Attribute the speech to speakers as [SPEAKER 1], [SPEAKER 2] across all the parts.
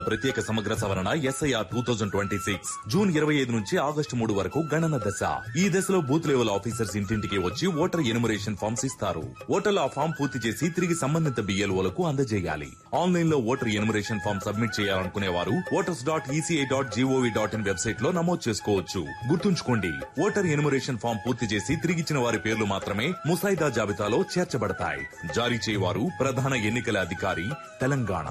[SPEAKER 1] ప్రత్యేక సమగ్ర సవరణ SIR two thousand twenty six June ఇరవై ఐదు నుంచి ఆగస్టు మూడు వరకు గణన దశ ఈ దశలో బూత్ లెవెల్ ఆఫీసర్స్ ఇంటింటికి వచ్చి ఓటర్ ఎనుమరేషన్ ఫామ్స్ ఇస్తారు ఓటర్లు ఆ ఫామ్ పూర్తి చేసి తిరిగి సంబంధిత బిఎల్ఓలకు అందజేయాలి ఆన్లైన్ లో ఓటర్ ఎనుమరేషన్ ఫామ్ సబ్మిట్ చేయాలనుకునే వారు voters dot ECI dot gov dot in website లో నమోదు చేసుకోవచ్చు గుర్తుంచుకోండి ఓటర్ ఎనుమరేషన్ ఫామ్ పూర్తి చేసి తిరిగిచ్చిన వారి పేర్లు మాత్రమే ముసాయిదా జాబితాలో చేర్చబడతాయి జారీ చేయవారు ప్రధాన ఎన్నికల అధికారి తెలంగాణ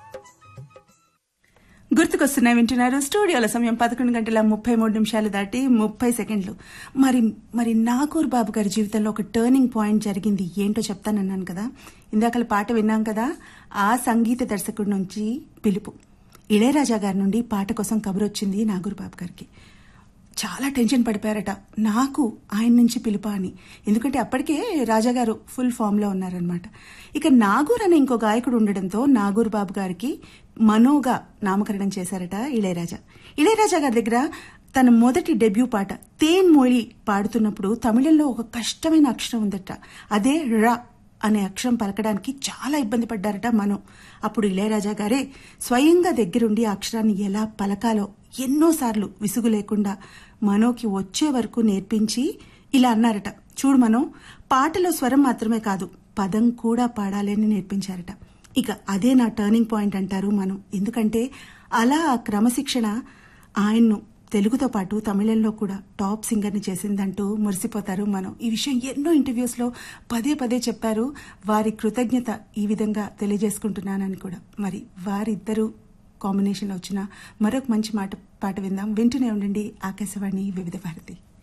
[SPEAKER 2] గుర్తుకొస్తున్నాయి వింటున్నారు స్టూడియోల సమయం పదకొండు గంటల ముప్పై మూడు నిమిషాలు దాటి ముప్పై సెకండ్లు మరి మరి నాగూర్ బాబు గారి జీవితంలో ఒక టర్నింగ్ పాయింట్ జరిగింది ఏంటో చెప్తానన్నాను కదా ఇందాకల పాట విన్నాం కదా ఆ సంగీత దర్శకుడి నుంచి పిలుపు ఇళయరాజా గారి నుండి పాట కోసం కబురు వచ్చింది నాగూర్ బాబు గారికి చాలా టెన్షన్ పడిపోయారట నాకు ఆయన నుంచి పిలుపా అని ఎందుకంటే అప్పటికే రాజాగారు ఫుల్ ఫామ్ లో ఉన్నారనమాట ఇక నాగూర్ అనే ఇంకో గాయకుడు ఉండడంతో నాగూర్ బాబు గారికి మనోగా నామకరణం చేశారట ఇళయరాజా ఇళయరాజా గారి దగ్గర తన మొదటి డెబ్యూ పాట తేన్ మోళి పాడుతున్నప్పుడు తమిళంలో ఒక కష్టమైన అక్షరం ఉందట అదే ర అనే అక్షరం పలకడానికి చాలా ఇబ్బంది పడ్డారట మనో అప్పుడు ఇళయరాజా గారే స్వయంగా దగ్గరుండి ఆ అక్షరాన్ని ఎలా పలకాలో ఎన్నోసార్లు విసుగు లేకుండా మనోకి వచ్చే వరకు నేర్పించి ఇలా అన్నారట చూడు మనో పాటలో స్వరం మాత్రమే కాదు పదం కూడా పాడాలి అని నేర్పించారట ఇక అదే నా టర్నింగ్ పాయింట్ అంటారు మనం ఎందుకంటే అలా ఆ క్రమశిక్షణ ఆయన్ను తెలుగుతో పాటు తమిళంలో కూడా టాప్ సింగర్ని చేసిందంటూ మురిసిపోతారు మనం ఈ విషయం ఎన్నో ఇంటర్వ్యూస్ లో పదే పదే చెప్పారు వారి కృతజ్ఞత ఈ విధంగా తెలియజేసుకుంటున్నానని కూడా మరి వారిద్దరూ కాంబినేషన్ వచ్చిన మరొక మంచి మాట పాట విందాం వింటూనే ఉండండి ఆకాశవాణి వివిధ భారతి